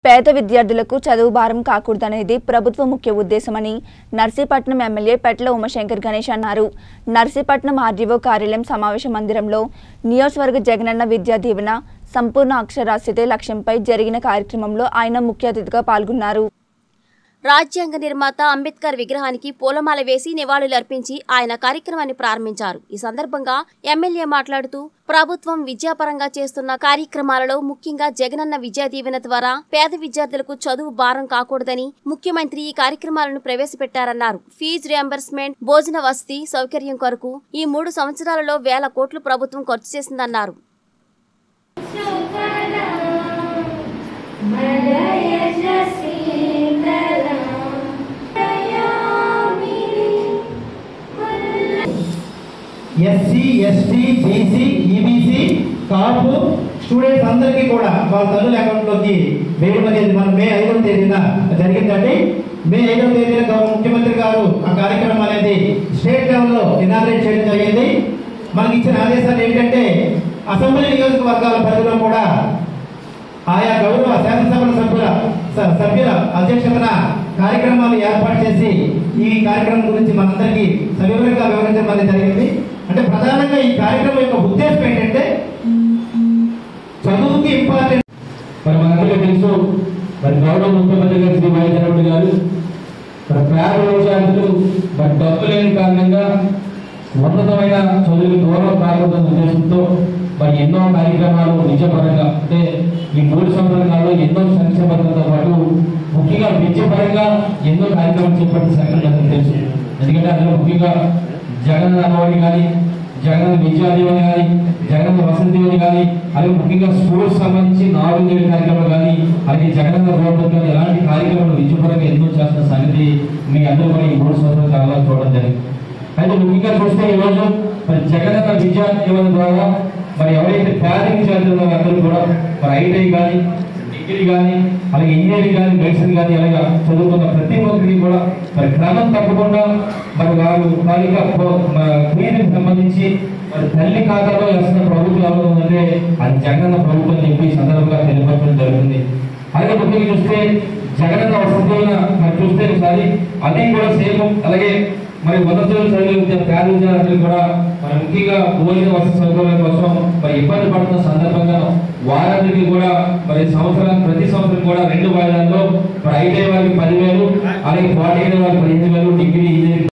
పేద విద్యార్థులకు చదువు భారం కాకూడదనేది ప్రభుత్వ ముఖ్య ఉద్దేశమని నర్సీపట్నం ఎమ్మెల్యే పెట్ల ఉమాశంకర్ గణేష్ అన్నారు నర్సీపట్నం ఆర్డీఓ కార్యాలయం సమావేశ మందిరంలో నియోజకవర్గ జగనన్న విద్యా దీవెన సంపూర్ణ అక్షరాస్యతే లక్ష్యంపై జరిగిన కార్యక్రమంలో ఆయన ముఖ్య అతిథిగా పాల్గొన్నారు రాజ్యాంగ నిర్మాత అంబేద్కర్ విగ్రహానికి పూలమాల వేసి నివాళులర్పించి ఆయన కార్యక్రమాన్ని ప్రారంభించారు ఈ సందర్భంగా ఎమ్మెల్యే మాట్లాడుతూ ప్రభుత్వం విద్యాపరంగా చేస్తున్న కార్యక్రమాలలో ముఖ్యంగా జగనన్న విద్యా దీవెన ద్వారా పేద విద్యార్థులకు చదువు భారం కాకూడదని ముఖ్యమంత్రి ఈ కార్యక్రమాలను ప్రవేశపెట్టారన్నారు ఫీజు రియంబర్స్మెంట్ భోజన వసతి సౌకర్యం కొరకు ఈ మూడు సంవత్సరాలలో వేల కోట్లు ప్రభుత్వం ఖర్చు చేసిందన్నారు SC ST BC EBC Kapu students అందరికీ కూడా వాళ్ళ తల్లుల అకౌంట్లోకి వేయడం అనేది మనం మే ఐదవ తేదీన జరిగిందండి మే ఐదవ తేదీన గౌరవ ముఖ్యమంత్రి గారు ఆ కార్యక్రమం అనేది స్టేట్ లెవెల్లో ఇనాగ్రేట్ చేయడం జరిగింది మనకి ఇచ్చిన ఆదేశాలు ఏంటంటే అసెంబ్లీ నియోజకవర్గాల పరిధిలో కూడా ఆయా గౌరవ శాసనసభల సభ్యుల స- సభ్యుల అధ్యక్షతన కార్యక్రమాలు ఏర్పాటు చేసి ఈ కార్యక్రమం గురించి మనందరికీ సవివరంగా వివరించడం అనేది జరిగింది అంటే ప్రధానంగా ఈ కార్యక్రమం యొక్క ఉద్దేశం ఏంటంటే చదువుకి ఇంపార్టెంట్ మరి మనందరికీ తెలుసు మరి గౌరవ ముఖ్యమంత్రి గారు శ్రీ వైఎస్ జగన్మోహన్ గారు మరి పేద విద్యార్థులు మరి డబ్బు లేని కారణంగా ఉన్నతమైన చదువులకు దూరం కాకూడదన్న ఉద్దేశంతో మరి ఎన్నో కార్యక్రమాలు విద్యాపరంగా అంటే ఈ మూడు సంవత్సరాలలో ఎన్నో సంక్షేమ పథకాలతో పాటు ముఖ్యంగా విద్యాపరంగా ఎన్నో కార్యక్రమాలు చేపట్టిన సంగతి అందరికీ తెలుసు ఎందుకంటే అందులో ముఖ్యంగా జగన్ అమ్మఒడి కానీ జగన్ విద్యాదీవని కానీ జగన్ వసతి దీవెని కానీ అలాగే ముఖ్యంగా స్కూల్స్ సంబంధించి నాలుగు నేడు కార్యక్రమాలు కానీ అలాగే జగన్ గవర్నమెంట్ కానీ ఎలాంటి కార్యక్రమాలు విద్యాపరంగా ఎన్నో చేస్తున్న సంగతి మీ అందరూ కూడా ఈ మూడు సంవత్సరాల కాలంలో చూడడం జరిగింది అయితే ముఖ్యంగా చూస్తే ఈ రోజు మరి జగనన్న విద్యా దీవెన ద్వారా మరి ఎవరైతే పేద విద్యార్థులు ఉన్నారో అందరూ కూడా మరి ఐటీఐ కానీ డిగ్రీ కానీ అలాగే ఇంజనీరింగ్ కానీ మెడిసిన్ కానీ అలాగే చదువుకున్న ప్రతి ఒక్కరికి కూడా మరి క్రమం తప్పకుండా మరి వారు వారి యొక్క ఫీజుకి సంబంధించి మరి తల్లి ఖాతాలో వేస్తున్న ప్రభుత్వం ఎవరు ఉందంటే అది జగనన్న ప్రభుత్వం అని చెప్పి ఈ సందర్భంగా తెలియపరచడం జరుగుతుంది అలాగే ముఖ్యంగా చూస్తే జగనన్న వసతులైన మరి చూస్తే ఒకసారి అది కూడా సేమ్ అలాగే మరి ఉన్నతులు చదివే విద్య పేద విద్యార్థులు కూడా మరి ముఖ్యంగా భోజన వసతి సౌకర్యాల కోసం మరి ఇబ్బంది పడుతున్న సందర్భంగా వారందరికీ కూడా మరి సంవత్సరం ప్రతి సంవత్సరం కూడా రెండు వాయిదాల్లో మరి ఐటీ వారికి పదివేలు అలాగే పాలిటెక్నిక్ వారికి పదిహేను వేలు డిగ్రీ ఇంజనీరింగ్